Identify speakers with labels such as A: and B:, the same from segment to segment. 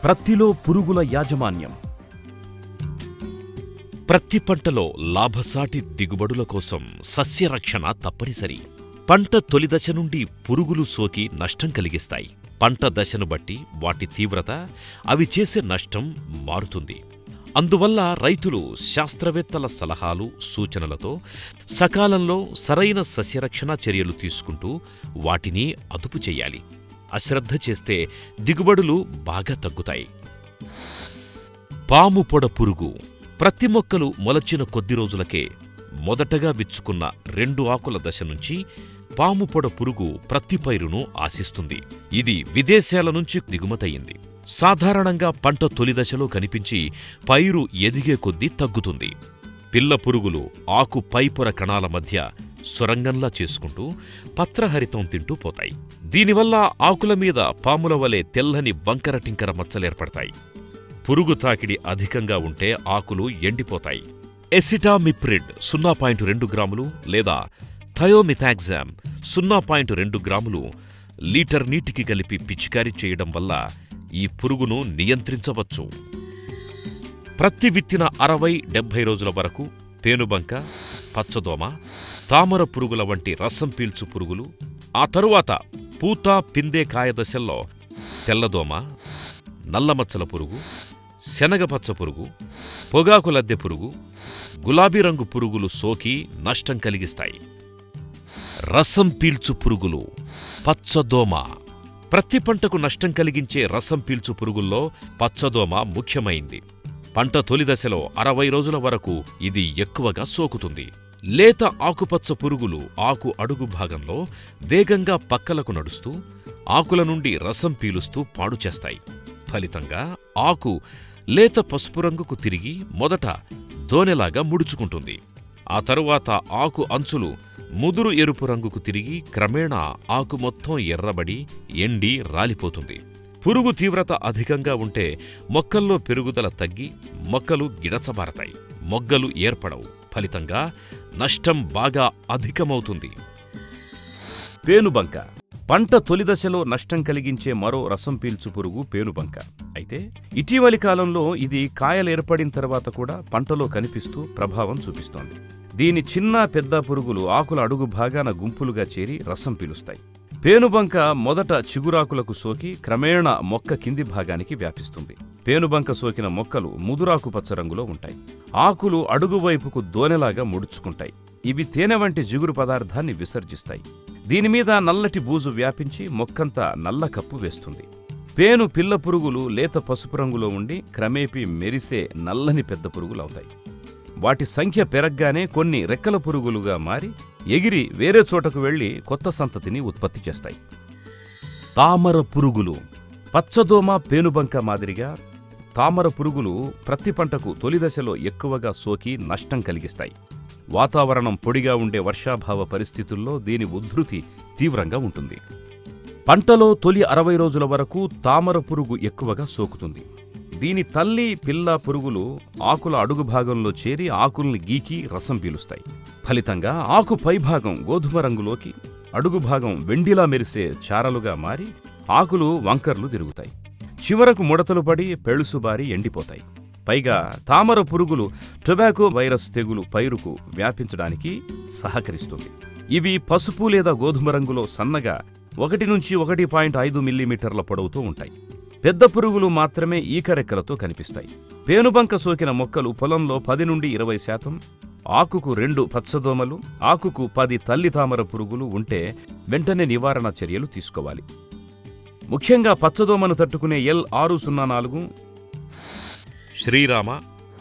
A: ప్రత్తిలో పురుగుల యాజమాన్యం ప్రతి పంటలో లాభసాటి దిగుబడుల కోసం సస్యరక్షణ తప్పనిసరి పంట తొలి దశ నుండి పురుగులు సోకి నష్టం కలిగిస్తాయి పంట దశను బట్టి వాటి తీవ్రత అవి చేసే నష్టం మారుతుంది అందువల్ల రైతులు శాస్త్రవేత్తల సలహాలు సూచనలతో సకాలంలో సరైన సస్యరక్షణ చర్యలు తీసుకుంటూ వాటిని అదుపు చెయ్యాలి అశ్రద్ధ చేస్తే దిగుబడులు బాగా తగ్గుతాయి పాము పొడ పురుగు ప్రతి మొక్కలు మొలచిన కొద్ది రోజులకే మొదటగా విచ్చుకున్న రెండు ఆకుల దశ నుంచి పాము పొడ పురుగు ప్రతి పైరును ఆశిస్తుంది ఇది విదేశాల నుంచి దిగుమతయింది సాధారణంగా పంట తొలి దశలో కనిపించి పైరు ఎదిగే కొద్దీ తగ్గుతుంది పిల్ల పురుగులు ఆకు పైపొర కణాల మధ్య సొరంగంలా చేసుకుంటూ పత్రహరితం తింటూ పోతాయి దీనివల్ల ఆకుల మీద పాముల వలె తెల్లని వంకర టింకర మచ్చలేర్పడతాయి పురుగు తాకిడి అధికంగా ఉంటే ఆకులు ఎండిపోతాయి ఎసిటామిప్రిడ్ సున్నా పాయింట్ రెండు గ్రాములు లేదా థయోమిథాగ్జామ్ సున్నా పాయింట్ రెండు గ్రాములు లీటర్ నీటికి కలిపి పిచికారీ చేయడం వల్ల ఈ పురుగును నియంత్రించవచ్చు ప్రతి విత్తిన అరవై డెబ్బై రోజుల వరకు పేనుబంక పచ్చదోమ తామర పురుగుల వంటి రసం పీల్చు పురుగులు ఆ తరువాత పూత పిందే కాయ దశల్లో తెల్లదోమ నల్లమచ్చల పురుగు శనగపచ్చ పురుగు పొగాకు లద్దె పురుగు గులాబీ రంగు పురుగులు సోకి నష్టం కలిగిస్తాయి రసం పీల్చు పురుగులు పచ్చదోమ ప్రతి పంటకు నష్టం కలిగించే రసం పీల్చు పురుగుల్లో పచ్చదోమ ముఖ్యమైంది పంట తొలి దశలో అరవై రోజుల వరకు ఇది ఎక్కువగా సోకుతుంది లేత ఆకుపచ్చ పురుగులు ఆకు అడుగు భాగంలో వేగంగా పక్కలకు నడుస్తూ ఆకుల నుండి రసం పీలుస్తూ పాడు చేస్తాయి ఫలితంగా ఆకు లేత పసుపు రంగుకు తిరిగి మొదట దోనెలాగా ముడుచుకుంటుంది ఆ తరువాత ఆకు అంచులు ముదురు ఎరుపు రంగుకు తిరిగి క్రమేణా ఆకు మొత్తం ఎర్రబడి ఎండి రాలిపోతుంది పురుగు తీవ్రత అధికంగా ఉంటే మొక్కల్లో పెరుగుదల తగ్గి మొక్కలు గిడచబారతాయి మొగ్గలు ఏర్పడవు ఫలితంగా నష్టం బాగా అధికమవుతుంది పేనుబంక పంట తొలి దశలో నష్టం కలిగించే మరో రసం పీల్చు పురుగు పేనుబంక అయితే ఇటీవలి కాలంలో ఇది కాయలు ఏర్పడిన తర్వాత కూడా పంటలో కనిపిస్తూ ప్రభావం చూపిస్తోంది దీని చిన్న పెద్ద పురుగులు ఆకుల అడుగు భాగాన గుంపులుగా చేరి రసం పీలుస్తాయి పేనుబంక మొదట చిగురాకులకు సోకి క్రమేణా మొక్క కింది భాగానికి వ్యాపిస్తుంది పేనుబంక సోకిన మొక్కలు ముదురాకు పచ్చ రంగులో ఉంటాయి ఆకులు అడుగు వైపుకు దోనెలాగా ముడుచుకుంటాయి ఇవి తేనె వంటి జిగురు పదార్థాన్ని విసర్జిస్తాయి దీనిమీద నల్లటి బూజు వ్యాపించి మొక్కంతా నల్ల కప్పు వేస్తుంది పేను పిల్ల పురుగులు లేత పసుపు రంగులో ఉండి క్రమేపీ మెరిసే నల్లని పెద్ద పురుగులవుతాయి వాటి సంఖ్య పెరగ్గానే కొన్ని రెక్కల పురుగులుగా మారి ఎగిరి వేరే చోటకు వెళ్లి కొత్త సంతతిని ఉత్పత్తి చేస్తాయి తామర పురుగులు పచ్చదోమ పేనుబంక మాదిరిగా తామర పురుగులు ప్రతి పంటకు తొలి దశలో ఎక్కువగా సోకి నష్టం కలిగిస్తాయి వాతావరణం పొడిగా ఉండే వర్షాభావ పరిస్థితుల్లో దీని ఉద్ధృతి తీవ్రంగా ఉంటుంది పంటలో తొలి అరవై రోజుల వరకు తామర పురుగు ఎక్కువగా సోకుతుంది దీని తల్లి పిల్ల పురుగులు ఆకుల అడుగు భాగంలో చేరి ఆకుల్ని గీకి రసం పీలుస్తాయి ఫలితంగా ఆకు పైభాగం గోధుమ రంగులోకి అడుగు భాగం వెండిలా మెరిసే చారలుగా మారి ఆకులు వంకర్లు తిరుగుతాయి చివరకు ముడతలు పడి పెళుసుబారి ఎండిపోతాయి పైగా తామర పురుగులు టొబాకో వైరస్ తెగులు పైరుకు వ్యాపించడానికి సహకరిస్తుంది ఇవి పసుపు లేదా గోధుమ రంగులో సన్నగా ఒకటి నుంచి ఒకటి పాయింట్ ఐదు మిల్లీమీటర్ల పొడవుతో ఉంటాయి పెద్ద పురుగులు మాత్రమే ఈకరెక్కలతో కనిపిస్తాయి పేనుబంక సోకిన మొక్కలు పొలంలో పది నుండి ఇరవై శాతం ఆకుకు రెండు పచ్చదోమలు ఆకుకు పది తల్లి తామర పురుగులు ఉంటే వెంటనే నివారణ చర్యలు తీసుకోవాలి ముఖ్యంగా పచ్చదోమను తట్టుకునే ఎల్ ఆరు సున్నా నాలుగు శ్రీరామ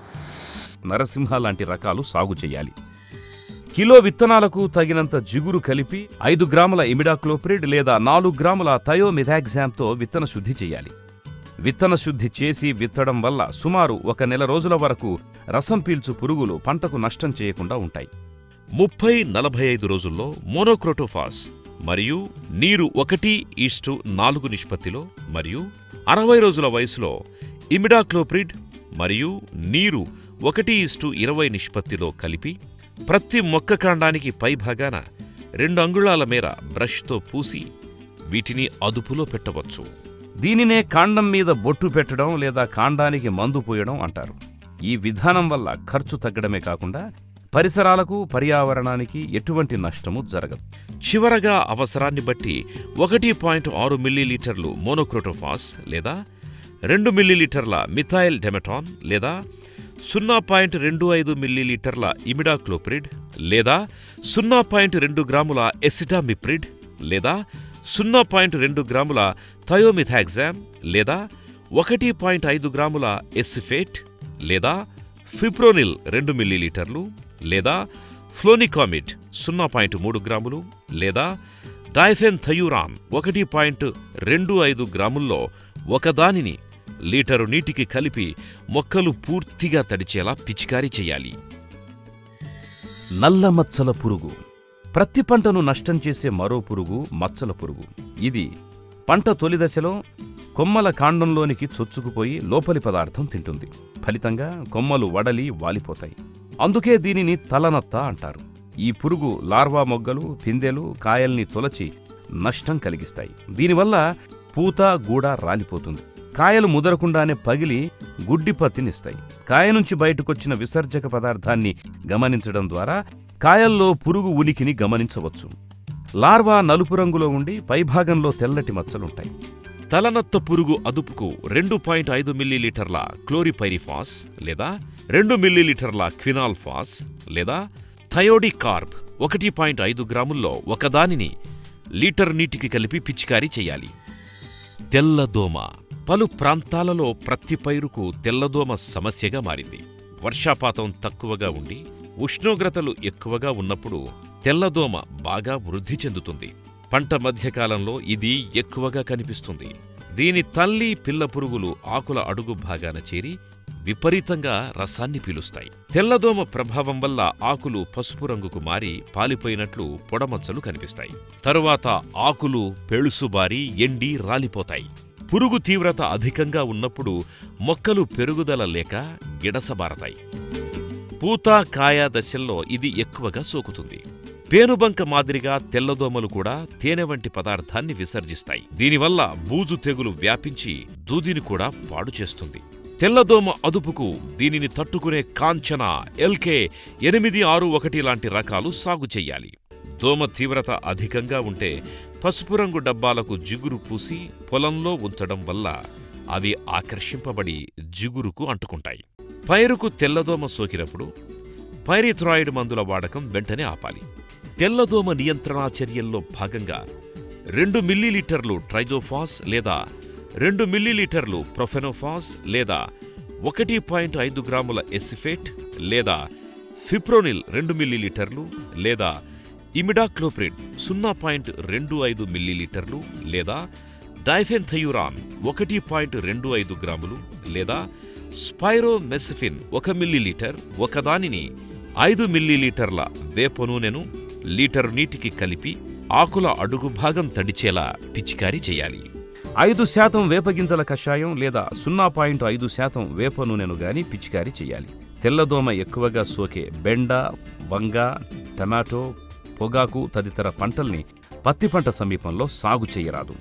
A: నరసింహ లాంటి రకాలు సాగు చేయాలి కిలో విత్తనాలకు తగినంత జిగురు కలిపి ఐదు గ్రాముల ఇమిడాక్లోప్రిడ్ లేదా నాలుగు గ్రాముల థయోమిథాగ్జామ్తో విత్తన శుద్ధి చేయాలి విత్తన శుద్ధి చేసి విత్తడం వల్ల సుమారు ఒక నెల రోజుల వరకు రసం పీల్చు పురుగులు పంటకు నష్టం చేయకుండా ఉంటాయి ముప్పై నలభై ఐదు రోజుల్లో మోనోక్రోటోఫాస్ మరియు నీరు ఒకటి ఈస్టు నాలుగు నిష్పత్తిలో మరియు అరవై రోజుల వయసులో ఇమిడాక్లోప్రిడ్ మరియు నీరు ఒకటి ఈస్టు ఇరవై నిష్పత్తిలో కలిపి ప్రతి మొక్క కాండానికి పైభాగాన రెండు అంగుళాల మేర బ్రష్తో పూసి వీటిని అదుపులో పెట్టవచ్చు
B: దీనినే కాండం మీద బొట్టు పెట్టడం లేదా కాండానికి మందు పోయడం అంటారు ఈ విధానం వల్ల ఖర్చు తగ్గడమే కాకుండా పరిసరాలకు పర్యావరణానికి ఎటువంటి నష్టము జరగదు
A: చివరగా అవసరాన్ని బట్టి ఒకటి పాయింట్ ఆరు మిల్లీలీటర్లు మోనోక్రోటోఫాస్ లేదా రెండు మిల్లీలీటర్ల మిథైల్ డెమెటాన్ లేదా సున్నా పాయింట్ రెండు ఐదు మిల్లీలీటర్ల ఇమిడాక్లోప్రిడ్ లేదా సున్నా పాయింట్ రెండు గ్రాముల ఎసిటామిప్రిడ్ లేదా సున్నా పాయింట్ రెండు గ్రాముల థయోమిథాగ్జామ్ లేదా ఒకటి పాయింట్ ఐదు గ్రాముల ఎసిఫేట్ లేదా ఫిప్రోనిల్ రెండు మిల్లీలీటర్లు లేదా ఫ్లోనికామిడ్ సున్నా పాయింట్ మూడు గ్రాములు లేదా డైఫెన్ థయూరాన్ ఒకటి పాయింట్ రెండు ఐదు గ్రాముల్లో ఒకదానిని లీటరు నీటికి కలిపి మొక్కలు పూర్తిగా తడిచేలా పిచికారీ చేయాలి
B: నల్ల మచ్చల పురుగు ప్రతి పంటను నష్టం చేసే మరో పురుగు మచ్చల పురుగు ఇది పంట తొలి దశలో కొమ్మల కాండంలోనికి చొచ్చుకుపోయి లోపలి పదార్థం తింటుంది ఫలితంగా కొమ్మలు వడలి వాలిపోతాయి అందుకే దీనిని తలనత్త అంటారు ఈ పురుగు లార్వా మొగ్గలు పిందెలు కాయల్ని తొలచి నష్టం కలిగిస్తాయి దీనివల్ల పూత గూడ రాలిపోతుంది కాయలు ముదరకుండానే పగిలి గుడ్డి పత్తినిస్తాయి కాయ నుంచి బయటకొచ్చిన విసర్జక పదార్థాన్ని గమనించడం ద్వారా కాయల్లో పురుగు ఉనికిని గమనించవచ్చు లార్వా నలుపు రంగులో ఉండి పైభాగంలో తెల్లటి మచ్చలుంటాయి
A: తలనత్త పురుగు అదుపుకు రెండు పాయింట్ ఐదు మిల్లీలీటర్ల క్లోరిపైరిఫాస్ లేదా రెండు మిల్లీలీటర్ల క్వినాల్ఫాస్ లేదా థయోడికార్బ్ ఒకటి పాయింట్ ఐదు గ్రాముల్లో ఒకదానిని లీటర్ నీటికి కలిపి పిచికారీ చేయాలి తెల్లదోమ పలు ప్రాంతాలలో ప్రతి పైరుకు తెల్లదోమ సమస్యగా మారింది వర్షాపాతం తక్కువగా ఉండి ఉష్ణోగ్రతలు ఎక్కువగా ఉన్నప్పుడు తెల్లదోమ బాగా వృద్ధి చెందుతుంది పంట మధ్యకాలంలో ఇది ఎక్కువగా కనిపిస్తుంది దీని తల్లి పిల్ల పురుగులు ఆకుల అడుగు భాగాన చేరి విపరీతంగా రసాన్ని పీలుస్తాయి తెల్లదోమ ప్రభావం వల్ల ఆకులు పసుపు రంగుకు మారి పాలిపోయినట్లు పొడమచ్చలు కనిపిస్తాయి తరువాత ఆకులు పెళుసుబారి ఎండి రాలిపోతాయి పురుగు తీవ్రత అధికంగా ఉన్నప్పుడు మొక్కలు పెరుగుదల లేక గిడసబారతాయి పూత కాయ దశల్లో ఇది ఎక్కువగా సోకుతుంది పేనుబంక మాదిరిగా తెల్లదోమలు కూడా తేనె వంటి పదార్థాన్ని విసర్జిస్తాయి దీనివల్ల బూజు తెగులు వ్యాపించి దూదిని కూడా పాడు చేస్తుంది తెల్లదోమ అదుపుకు దీనిని తట్టుకునే కాంచన ఎల్కే ఎనిమిది ఆరు ఒకటి లాంటి రకాలు సాగు చెయ్యాలి దోమ తీవ్రత అధికంగా ఉంటే పసుపు రంగు డబ్బాలకు జిగురు పూసి పొలంలో ఉంచడం వల్ల అవి ఆకర్షింపబడి జిగురుకు అంటుకుంటాయి పైరుకు తెల్లదోమ సోకినప్పుడు పైరిథ్రాయిడ్ మందుల వాడకం వెంటనే ఆపాలి తెల్లదోమ నియంత్రణా చర్యల్లో భాగంగా రెండు మిల్లీలీటర్లు ట్రైజోఫాస్ లేదా రెండు మిల్లీలీటర్లు ప్రొఫెనోఫాస్ లేదా ఒకటి పాయింట్ ఐదు గ్రాముల ఎసిఫేట్ లేదా ఫిప్రోనిల్ రెండు మిల్లీలీటర్లు లేదా ఇమిడాక్లోప్రిడ్ సున్నా పాయింట్ రెండు ఐదు మిల్లీలీటర్లు లేదా డైఫెన్థయూరాన్ ఒకటి పాయింట్ రెండు ఐదు గ్రాములు లేదా స్పైరోమెసిఫిన్ ఒక మిల్లీలీటర్ ఒకదానిని ఐదు మిల్లీలీటర్ల వేప నూనెను లీటరు నీటికి కలిపి ఆకుల అడుగు భాగం తడిచేలా పిచికారీ చేయాలి
B: ఐదు శాతం వేపగింజల కషాయం లేదా సున్నా పాయింట్ ఐదు శాతం వేప నూనెను గాని పిచికారీ చేయాలి తెల్లదోమ ఎక్కువగా సోకే బెండ వంగ టమాటో పొగాకు తదితర పంటల్ని పత్తి పంట సమీపంలో సాగు చేయరాదు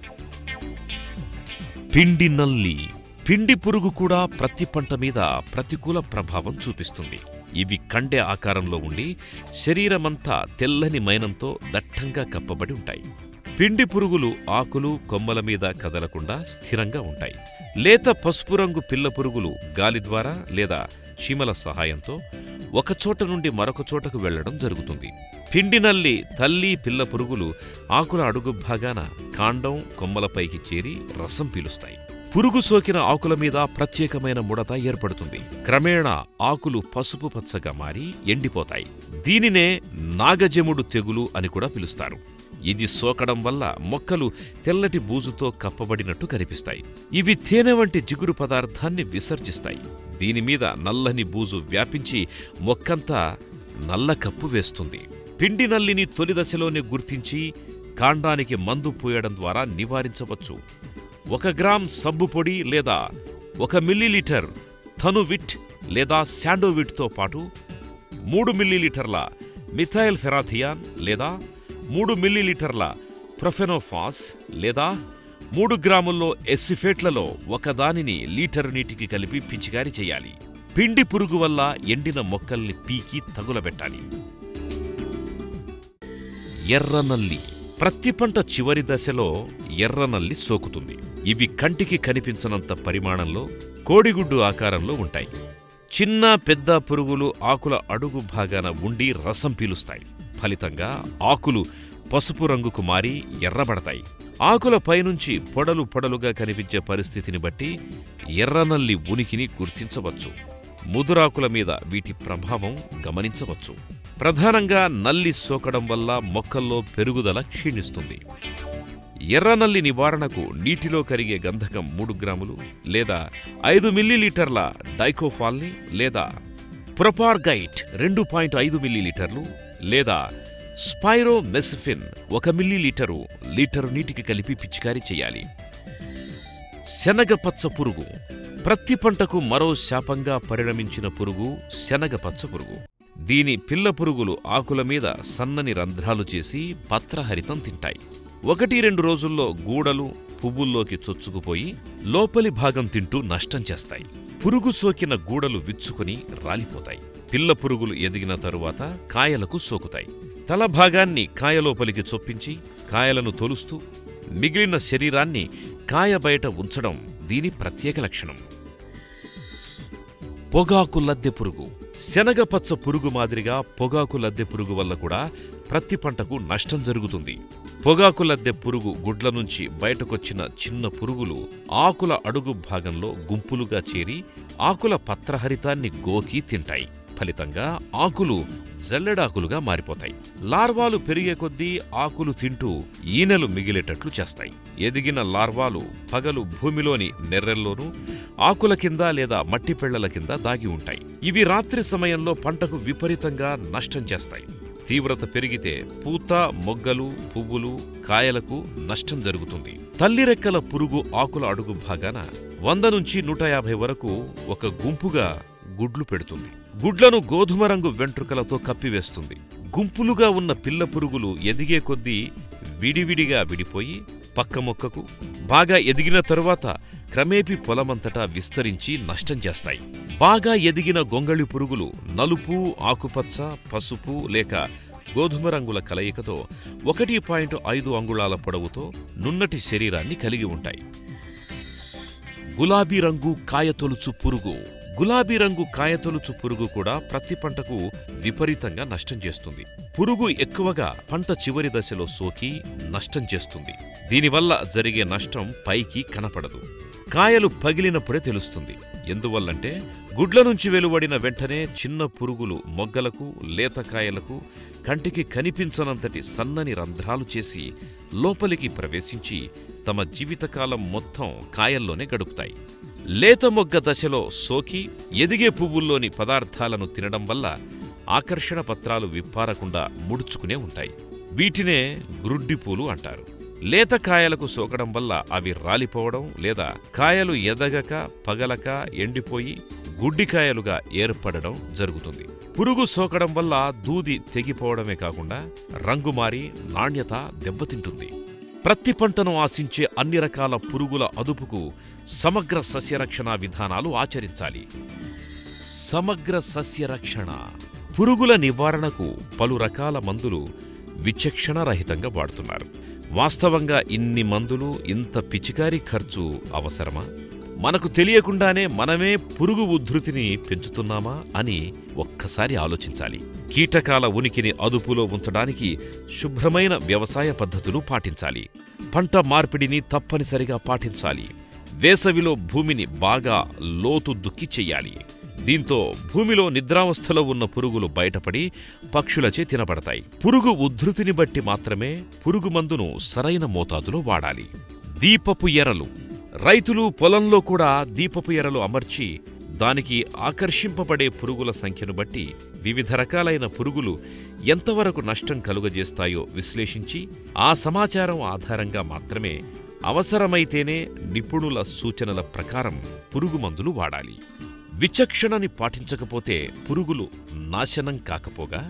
A: పిండి నల్లి పిండి పురుగు కూడా ప్రతి పంట మీద ప్రతికూల ప్రభావం చూపిస్తుంది ఇవి కండె ఆకారంలో ఉండి శరీరమంతా తెల్లని మైనంతో దట్టంగా కప్పబడి ఉంటాయి పిండి పురుగులు ఆకులు కొమ్మల మీద కదలకుండా స్థిరంగా ఉంటాయి లేత పసుపు రంగు పిల్ల పురుగులు గాలి ద్వారా లేదా చీమల సహాయంతో ఒక చోట నుండి మరొక చోటకు వెళ్లడం జరుగుతుంది పిండి నల్లి తల్లి పిల్ల పురుగులు ఆకుల అడుగు భాగాన కాండం కొమ్మలపైకి చేరి రసం పీలుస్తాయి పురుగు సోకిన ఆకుల మీద ప్రత్యేకమైన ముడత ఏర్పడుతుంది క్రమేణా ఆకులు పసుపు పచ్చగా మారి ఎండిపోతాయి దీనినే నాగజెముడు తెగులు అని కూడా పిలుస్తారు ఇది సోకడం వల్ల మొక్కలు తెల్లటి బూజుతో కప్పబడినట్టు కనిపిస్తాయి ఇవి తేనె వంటి జిగురు పదార్థాన్ని విసర్జిస్తాయి దీనిమీద నల్లని బూజు వ్యాపించి మొక్కంతా నల్ల కప్పు వేస్తుంది పిండి నల్లిని తొలి దశలోనే గుర్తించి కాండానికి మందు పోయడం ద్వారా నివారించవచ్చు ఒక గ్రామ్ సబ్బు పొడి లేదా ఒక మిల్లీలీటర్ థనువిట్ లేదా శాండోవిట్తో పాటు మూడు మిల్లీలీటర్ల మిథైల్ ఫెరాథియాన్ లేదా మూడు మిల్లీలీటర్ల ప్రొఫెనోఫాస్ లేదా మూడు గ్రాముల్లో ఎసిఫేట్లలో ఒకదానిని లీటరు నీటికి కలిపి పిచికారీ చేయాలి పిండి పురుగు వల్ల ఎండిన మొక్కల్ని పీకి తగులబెట్టాలి ఎర్రనల్లి ప్రతి పంట చివరి దశలో ఎర్రనల్లి సోకుతుంది ఇవి కంటికి కనిపించనంత పరిమాణంలో కోడిగుడ్డు ఆకారంలో ఉంటాయి చిన్న పెద్ద పురుగులు ఆకుల అడుగు భాగాన ఉండి రసం పీలుస్తాయి ఫలితంగా ఆకులు పసుపు రంగుకు మారి ఎర్రబడతాయి ఆకుల పైనుంచి పొడలు పొడలుగా కనిపించే పరిస్థితిని బట్టి ఎర్రనల్లి ఉనికిని గుర్తించవచ్చు ముదురాకుల మీద వీటి ప్రభావం గమనించవచ్చు ప్రధానంగా నల్లి సోకడం వల్ల మొక్కల్లో పెరుగుదల క్షీణిస్తుంది ఎర్రనల్లి నివారణకు నీటిలో కరిగే గంధకం మూడు గ్రాములు లేదా ఐదు మిల్లీలీటర్ల డైకోఫాల్ని లేదా ప్రొపార్గైట్ రెండు పాయింట్ ఐదు మిల్లీలీటర్లు లేదా స్పైరో మెసిఫిన్ ఒక మిల్లీలీటరు లీటరు నీటికి కలిపి పిచికారీ చేయాలి శనగపచ్చ పురుగు ప్రతి పంటకు మరో శాపంగా పరిణమించిన పురుగు శనగపచ్చ పురుగు దీని పిల్ల పురుగులు ఆకుల మీద సన్నని రంధ్రాలు చేసి పత్రహరితం తింటాయి ఒకటి రెండు రోజుల్లో గూడలు పువ్వుల్లోకి చొచ్చుకుపోయి లోపలి భాగం తింటూ నష్టం చేస్తాయి పురుగు సోకిన గూడలు విచ్చుకుని రాలిపోతాయి పిల్ల పురుగులు ఎదిగిన తరువాత కాయలకు సోకుతాయి తల భాగాన్ని కాయలోపలికి చొప్పించి కాయలను తొలుస్తూ మిగిలిన శరీరాన్ని కాయ బయట ఉంచడం దీని ప్రత్యేక లక్షణం పొగాకు లద్దె పురుగు శనగపచ్చ పురుగు మాదిరిగా పొగాకు లద్దె పురుగు వల్ల కూడా ప్రతి పంటకు నష్టం జరుగుతుంది పొగాకు లద్దె పురుగు గుడ్ల నుంచి బయటకొచ్చిన చిన్న పురుగులు ఆకుల అడుగు భాగంలో గుంపులుగా చేరి ఆకుల పత్రహరితాన్ని గోకి తింటాయి ఫలితంగా ఆకులు జల్లెడాకులుగా మారిపోతాయి లార్వాలు పెరిగే కొద్దీ ఆకులు తింటూ ఈనెలు మిగిలేటట్లు చేస్తాయి ఎదిగిన లార్వాలు పగలు భూమిలోని నెర్రెల్లోనూ ఆకుల కింద లేదా మట్టి పెళ్లల కింద దాగి ఉంటాయి ఇవి రాత్రి సమయంలో పంటకు విపరీతంగా నష్టం చేస్తాయి తీవ్రత పెరిగితే పూత మొగ్గలు పువ్వులు కాయలకు నష్టం జరుగుతుంది తల్లి రెక్కల పురుగు ఆకుల అడుగు భాగాన వంద నుంచి నూట యాభై వరకు ఒక గుంపుగా గుడ్లు పెడుతుంది గుడ్లను గోధుమ రంగు వెంట్రుకలతో కప్పివేస్తుంది గుంపులుగా ఉన్న పిల్ల పురుగులు ఎదిగే కొద్దీ విడివిడిగా విడిపోయి పక్క మొక్కకు బాగా ఎదిగిన తరువాత క్రమేపీ పొలమంతటా విస్తరించి నష్టం చేస్తాయి బాగా ఎదిగిన గొంగళి పురుగులు నలుపు ఆకుపచ్చ పసుపు లేక గోధుమ రంగుల కలయికతో ఒకటి పాయింట్ ఐదు అంగుళాల పొడవుతో నున్నటి శరీరాన్ని కలిగి ఉంటాయి గులాబీ రంగు కాయతొలుచు పురుగు గులాబీ రంగు కాయతొలుచు పురుగు కూడా ప్రతి పంటకు విపరీతంగా నష్టం చేస్తుంది పురుగు ఎక్కువగా పంట చివరి దశలో సోకి నష్టం చేస్తుంది దీనివల్ల జరిగే నష్టం పైకి కనపడదు కాయలు పగిలినప్పుడే తెలుస్తుంది ఎందువల్లంటే గుడ్ల నుంచి వెలువడిన వెంటనే చిన్న పురుగులు మొగ్గలకు లేతకాయలకు కంటికి కనిపించనంతటి సన్నని రంధ్రాలు చేసి లోపలికి ప్రవేశించి తమ జీవితకాలం మొత్తం కాయల్లోనే గడుపుతాయి లేత మొగ్గ దశలో సోకి ఎదిగే పువ్వుల్లోని పదార్థాలను తినడం వల్ల ఆకర్షణ పత్రాలు విప్పారకుండా ముడుచుకునే ఉంటాయి వీటినే గ్రుడ్డిపూలు అంటారు లేత కాయలకు సోకడం వల్ల అవి రాలిపోవడం లేదా కాయలు ఎదగక పగలక ఎండిపోయి గుడ్డికాయలుగా ఏర్పడడం జరుగుతుంది పురుగు సోకడం వల్ల దూది తెగిపోవడమే కాకుండా రంగు మారి నాణ్యత దెబ్బతింటుంది ప్రతి పంటను ఆశించే అన్ని రకాల పురుగుల అదుపుకు సమగ్ర సస్యరక్షణ విధానాలు ఆచరించాలి సమగ్ర సస్యరక్షణ పురుగుల నివారణకు పలు రకాల మందులు విచక్షణరహితంగా వాడుతున్నారు వాస్తవంగా ఇన్ని మందులు ఇంత పిచికారీ ఖర్చు అవసరమా మనకు తెలియకుండానే మనమే పురుగు ఉద్ధృతిని పెంచుతున్నామా అని ఒక్కసారి ఆలోచించాలి కీటకాల ఉనికిని అదుపులో ఉంచడానికి శుభ్రమైన వ్యవసాయ పద్ధతులు పాటించాలి పంట మార్పిడిని తప్పనిసరిగా పాటించాలి వేసవిలో భూమిని బాగా లోతు దుక్కి చెయ్యాలి దీంతో భూమిలో నిద్రావస్థలో ఉన్న పురుగులు బయటపడి పక్షులచే తినబడతాయి పురుగు ఉద్ధృతిని బట్టి మాత్రమే పురుగు మందును సరైన మోతాదులో వాడాలి దీపపు ఎరలు రైతులు పొలంలో కూడా దీపపు ఎరలు అమర్చి దానికి ఆకర్షింపబడే పురుగుల సంఖ్యను బట్టి వివిధ రకాలైన పురుగులు ఎంతవరకు నష్టం కలుగజేస్తాయో విశ్లేషించి ఆ సమాచారం ఆధారంగా మాత్రమే అవసరమైతేనే నిపుణుల సూచనల ప్రకారం పురుగు మందులు వాడాలి విచక్షణని పాటించకపోతే పురుగులు నాశనం కాకపోగా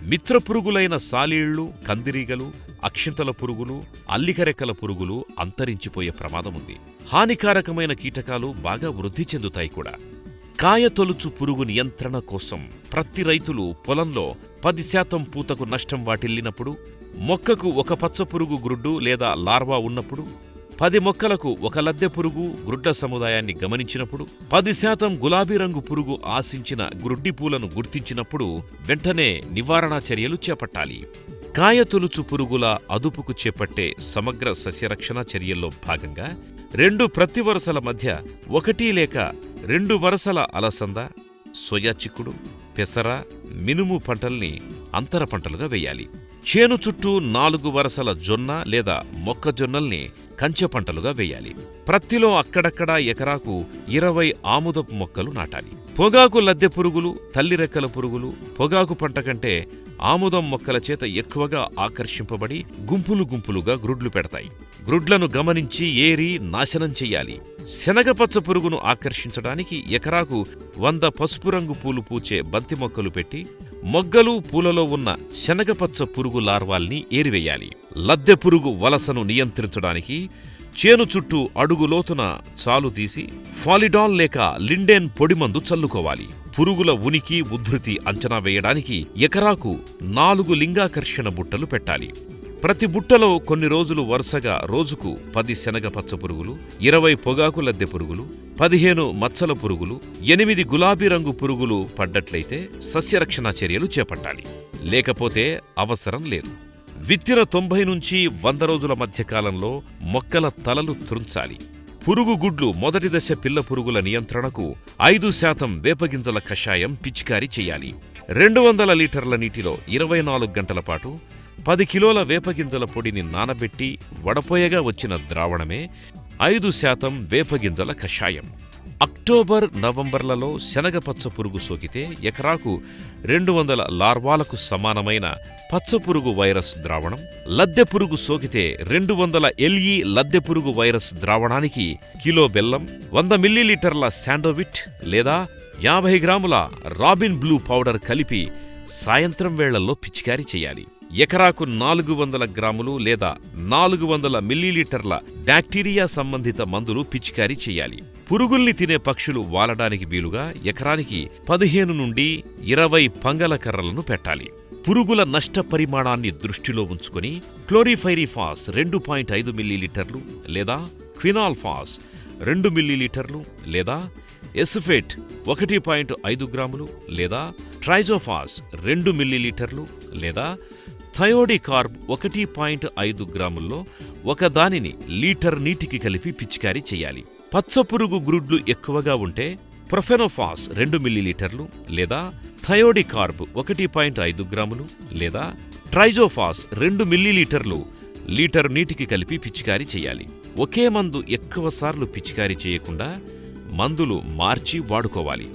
A: మిత్రపురుగులైన సాలీళ్లు కందిరీగలు అక్షింతల పురుగులు అల్లికరెక్కల పురుగులు అంతరించిపోయే ప్రమాదముంది హానికారకమైన కీటకాలు బాగా వృద్ధి చెందుతాయి కూడా కాయతొలుచు పురుగు నియంత్రణ కోసం ప్రతి రైతులు పొలంలో పది శాతం పూతకు నష్టం వాటిల్లినప్పుడు మొక్కకు ఒక పచ్చ పురుగు గ్రుడ్డు లేదా లార్వా ఉన్నప్పుడు పది మొక్కలకు ఒక లద్దె పురుగు గ్రుడ్ల సముదాయాన్ని గమనించినప్పుడు పది శాతం గులాబీ రంగు పురుగు ఆశించిన గ్రుడ్డి పూలను గుర్తించినప్పుడు వెంటనే నివారణా చర్యలు చేపట్టాలి కాయతొలుచు పురుగుల అదుపుకు చేపట్టే సమగ్ర సస్యరక్షణ చర్యల్లో భాగంగా రెండు ప్రతి వరుసల మధ్య ఒకటి లేక రెండు వరుసల అలసంద సోయా చిక్కుడు పెసర మినుము పంటల్ని అంతర పంటలుగా వేయాలి చేను చుట్టూ నాలుగు వరసల జొన్న లేదా మొక్కజొన్నల్ని కంచె పంటలుగా వేయాలి ప్రత్తిలో అక్కడక్కడ ఎకరాకు ఇరవై ఆముదపు మొక్కలు నాటాలి పొగాకు లద్దె పురుగులు తల్లి రెక్కల పురుగులు పొగాకు పంట కంటే ఆముదం మొక్కల చేత ఎక్కువగా ఆకర్షింపబడి గుంపులు గుంపులుగా గ్రుడ్లు పెడతాయి గ్రుడ్లను గమనించి ఏరి నాశనం చెయ్యాలి శనగపచ్చ పురుగును ఆకర్షించడానికి ఎకరాకు వంద పసుపు రంగు పూలు పూచే బంతి మొక్కలు పెట్టి మొగ్గలు పూలలో ఉన్న శనగపచ్చ పురుగు లార్వాల్ని ఏరివేయాలి లద్దె పురుగు వలసను నియంత్రించడానికి చేను చుట్టూ అడుగు లోతున చాలు తీసి ఫాలిడాల్ లేక లిండెన్ పొడిమందు చల్లుకోవాలి పురుగుల ఉనికి ఉధృతి అంచనా వేయడానికి ఎకరాకు నాలుగు లింగాకర్షణ బుట్టలు పెట్టాలి ప్రతి బుట్టలో కొన్ని రోజులు వరుసగా రోజుకు పది శనగ పచ్చ పురుగులు ఇరవై పొగాకు లద్దె పురుగులు పదిహేను మచ్చల పురుగులు ఎనిమిది గులాబీ రంగు పురుగులు పడ్డట్లయితే సస్యరక్షణ చర్యలు చేపట్టాలి లేకపోతే అవసరం లేదు విత్తిన తొంభై నుంచి వంద రోజుల మధ్య కాలంలో మొక్కల తలలు త్రుంచాలి పురుగు గుడ్లు మొదటి దశ పిల్ల పురుగుల నియంత్రణకు ఐదు శాతం వేపగింజల కషాయం పిచికారీ చేయాలి రెండు వందల లీటర్ల నీటిలో ఇరవై నాలుగు గంటల పాటు పది కిలోల వేపగింజల పొడిని నానబెట్టి వడపోయగా వచ్చిన ద్రావణమే ఐదు శాతం వేపగింజల కషాయం అక్టోబర్ నవంబర్లలో శనగపచ్చ పురుగు సోకితే ఎకరాకు రెండు వందల లార్వాలకు సమానమైన పచ్చపురుగు వైరస్ ద్రావణం లద్దె పురుగు సోకితే రెండు వందల ఎల్ఈ లద్దె పురుగు వైరస్ ద్రావణానికి కిలో బెల్లం వంద మిల్లీలీటర్ల శాండోవిట్ లేదా యాభై గ్రాముల రాబిన్ బ్లూ పౌడర్ కలిపి సాయంత్రం వేళల్లో పిచికారీ చేయాలి ఎకరాకు నాలుగు వందల గ్రాములు లేదా నాలుగు వందల మిల్లీలీటర్ల బ్యాక్టీరియా సంబంధిత మందులు పిచికారీ చేయాలి పురుగుల్ని తినే పక్షులు వాలడానికి వీలుగా ఎకరానికి పదిహేను నుండి ఇరవై పంగల కర్రలను పెట్టాలి పురుగుల నష్ట పరిమాణాన్ని దృష్టిలో ఉంచుకొని క్లోరిఫైరిఫాస్ రెండు పాయింట్ ఐదు మిల్లీలీటర్లు లేదా క్వినాల్ఫాస్ రెండు మిల్లీలీటర్లు లేదా ఎసుఫేట్ ఒకటి పాయింట్ ఐదు గ్రాములు లేదా ట్రైజోఫాస్ రెండు మిల్లీలీటర్లు లేదా థయోడికార్బ్ ఒకటి పాయింట్ ఐదు గ్రాముల్లో ఒక దానిని లీటర్ నీటికి కలిపి పిచికారీ చేయాలి పచ్చపురుగు గ్రుడ్లు ఎక్కువగా ఉంటే ప్రొఫెనోఫాస్ రెండు మిల్లీలీటర్లు లేదా థయోడికార్బ్ ఒకటి పాయింట్ ఐదు గ్రాములు లేదా ట్రైజోఫాస్ రెండు మిల్లీలీటర్లు లీటర్ నీటికి కలిపి పిచికారీ చేయాలి ఒకే మందు ఎక్కువసార్లు పిచికారీ చేయకుండా మందులు మార్చి వాడుకోవాలి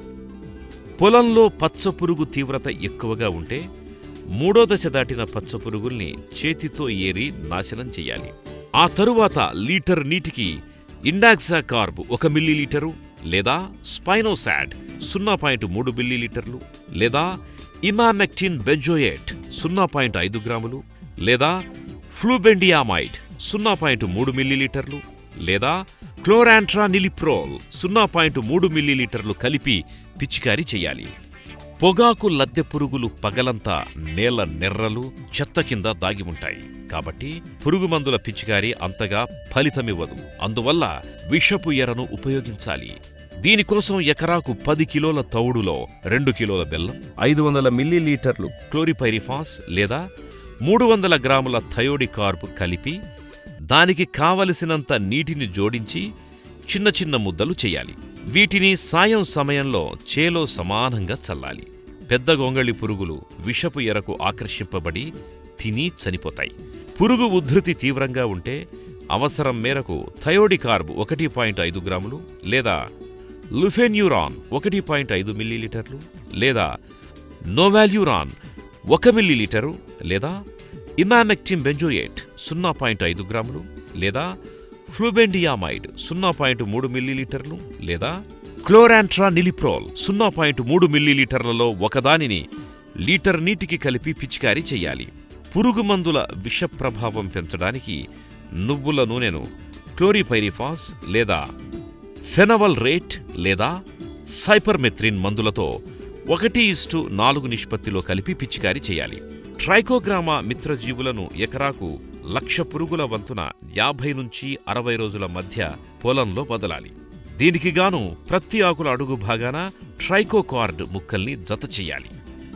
A: పొలంలో పచ్చపురుగు తీవ్రత ఎక్కువగా ఉంటే మూడో దశ దాటిన పచ్చపురుగుల్ని చేతితో ఏరి నాశనం చెయ్యాలి ఆ తరువాత లీటర్ నీటికి ఇండాక్సా కార్బ్ ఒక మిల్లీలీటరు లేదా స్పైనోసాడ్ సున్నా పాయింట్ మూడు మిల్లీలీటర్లు లేదా ఇమామెక్టిన్ బెంజోయేట్ సున్నా పాయింట్ ఐదు గ్రాములు లేదా ఫ్లూబెండియామైడ్ సున్నా పాయింట్ మూడు మిల్లీలీటర్లు లేదా క్లోరాంట్రా నిలిప్రోల్ సున్నా పాయింట్ మూడు మిల్లీలీటర్లు కలిపి పిచికారీ చేయాలి పొగాకు లద్దె పురుగులు పగలంతా నేల నెర్రలు చెత్త కింద దాగి ఉంటాయి కాబట్టి పురుగు మందుల పిచికారీ అంతగా ఫలితమివ్వదు అందువల్ల విషపు ఎరను ఉపయోగించాలి దీనికోసం ఎకరాకు పది కిలోల తౌడులో రెండు కిలోల బెల్లం
B: ఐదు వందల మిల్లీలీటర్లు
A: క్లోరిపైరిఫాస్ లేదా మూడు వందల గ్రాముల థయోడికార్బ్ కలిపి దానికి కావలసినంత నీటిని జోడించి చిన్న చిన్న ముద్దలు చేయాలి వీటిని సాయం సమయంలో చేలో సమానంగా చల్లాలి పెద్ద గొంగళి పురుగులు విషపు ఎరకు ఆకర్షింపబడి తిని చనిపోతాయి పురుగు ఉధృతి తీవ్రంగా ఉంటే అవసరం మేరకు థయోడికార్బ్ ఒకటి పాయింట్ ఐదు గ్రాములు లేదా లుఫెన్యూరాన్ ఒకటి పాయింట్ ఐదు మిల్లీలీటర్లు లేదా నోవాల్యూరాన్ ఒక మిల్లీలీటరు లేదా ఇమామెక్టిన్ బెంజోయేట్ సున్నా పాయింట్ ఐదు గ్రాములు లేదా ఫ్లూబెండియామైడ్ సున్నా పాయింట్ మూడు మిల్లీలీటర్లు లేదా క్లోరాంట్రా నిలిప్రోల్ సున్నా పాయింట్ మూడు మిల్లీలీటర్లలో ఒకదానిని లీటర్ నీటికి కలిపి పిచికారీ చెయ్యాలి పురుగు మందుల విష ప్రభావం పెంచడానికి నువ్వుల నూనెను క్లోరిపైరిఫాస్ లేదా ఫెనవల్ రేట్ లేదా సైపర్మెత్రిన్ మందులతో ఒకటి ఇస్టు నాలుగు నిష్పత్తిలో కలిపి పిచికారీ చేయాలి ట్రైకోగ్రామా మిత్రజీవులను ఎకరాకు లక్ష పురుగుల వంతున యాభై నుంచి అరవై రోజుల మధ్య పొలంలో వదలాలి దీనికి గాను ప్రతి ఆకుల అడుగు భాగాన ట్రైకోకార్డ్ ముక్కల్ని జత చెయ్యాలి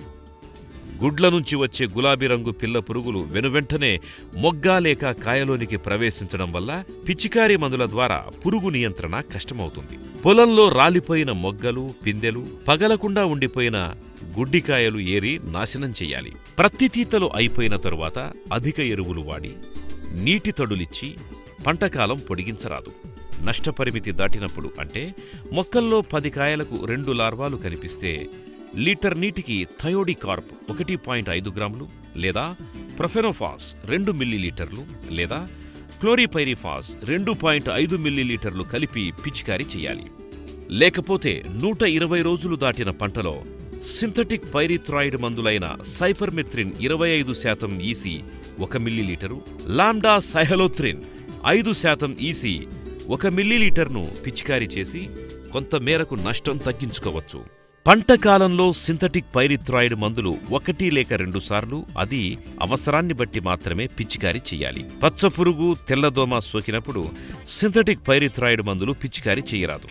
A: గుడ్ల నుంచి వచ్చే గులాబీ రంగు పిల్ల పురుగులు వెనువెంటనే మొగ్గ లేక కాయలోనికి ప్రవేశించడం వల్ల పిచికారీ మందుల ద్వారా పురుగు నియంత్రణ కష్టమవుతుంది పొలంలో రాలిపోయిన మొగ్గలు పిందెలు పగలకుండా ఉండిపోయిన గుడ్డికాయలు ఏరి నాశనం చెయ్యాలి ప్రత్తి తీతలు అయిపోయిన తరువాత అధిక ఎరువులు వాడి నీటి తడులిచ్చి పంటకాలం పొడిగించరాదు నష్టపరిమితి దాటినప్పుడు అంటే మొక్కల్లో పది కాయలకు రెండు లార్వాలు కనిపిస్తే లీటర్ నీటికి థయోడికార్ప్ ఒకటి పాయింట్ ఐదు గ్రాములు లేదా ప్రొఫెనోఫాస్ రెండు మిల్లీలీటర్లు లేదా క్లోరిపైరిఫాస్ రెండు పాయింట్ ఐదు మిల్లీలీటర్లు కలిపి పిచికారీ చేయాలి లేకపోతే నూట ఇరవై రోజులు దాటిన పంటలో సింథటిక్ పైరిథ్రాయిడ్ మందులైన సైపర్మెత్రిన్ ఇరవై ఐదు శాతం ఈసీ ఒక మిల్లీలీటరు లాండా సైహలోత్రిన్ ఐదు శాతం ఈసీ ఒక మిల్లీలీటర్ను పిచికారీ చేసి కొంత మేరకు నష్టం తగ్గించుకోవచ్చు పంట కాలంలో సింథటిక్ పైరిథ్రాయిడ్ మందులు ఒకటి లేక రెండు సార్లు అది అవసరాన్ని బట్టి మాత్రమే పిచికారీ చేయాలి పచ్చపురుగు తెల్లదోమ సోకినప్పుడు సింథటిక్ పైరిథ్రాయిడ్ మందులు పిచికారీ చేయరాదు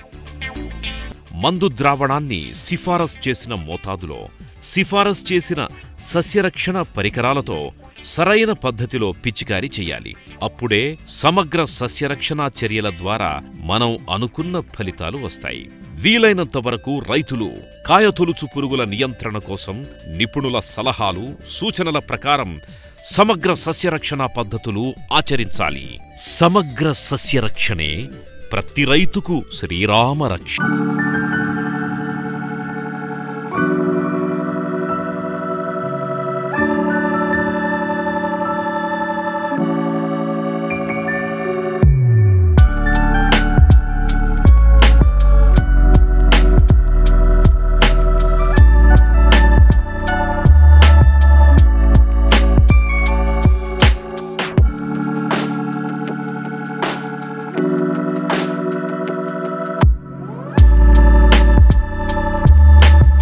A: మందు ద్రావణాన్ని సిఫారసు చేసిన మోతాదులో సిఫారసు చేసిన సస్యరక్షణ పరికరాలతో సరైన పద్ధతిలో పిచికారీ చేయాలి అప్పుడే సమగ్ర సస్యరక్షణ చర్యల ద్వారా మనం అనుకున్న ఫలితాలు వస్తాయి వీలైనంత వరకు రైతులు కాయతొలుచు పురుగుల నియంత్రణ కోసం నిపుణుల సలహాలు సూచనల ప్రకారం సమగ్ర సస్యరక్షణ పద్ధతులు ఆచరించాలి సమగ్ర సస్యరక్షణే ప్రతి రైతుకు శ్రీరామ రక్ష